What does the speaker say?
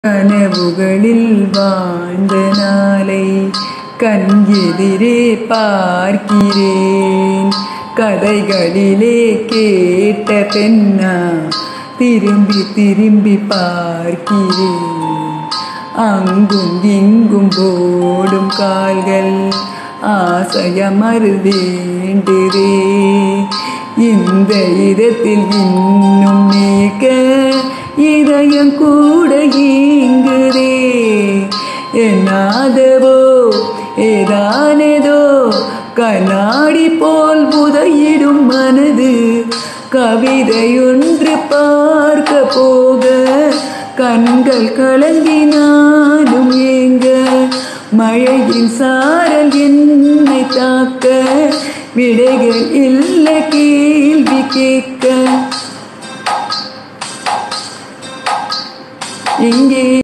கனவுகளில் வாழ்ந்த நாளை கண் எதிரே பார்க்கிறேன் கதைகளிலே கேட்ட பெண்ணா திரும்பி திரும்பி பார்க்கிறேன் அங்கும் இங்கும் ஓடும் கால்கள் ஆசையமறு வேண்டுதே இந்த இதத்தில் இன்னும் நீக்க இதயம் கூட இங்குதே என்னாதவோ ஏதானதோ கண்ணாடி போல் புதையிடும் மனது கவிதையொன்று பார்க்க போக கண்கள் கலங்கினாலும் ஏங்க மழையின் சாரல் என்னை தாக்க விடைகள் இல்லை கேள்வி கேட்க இங்கே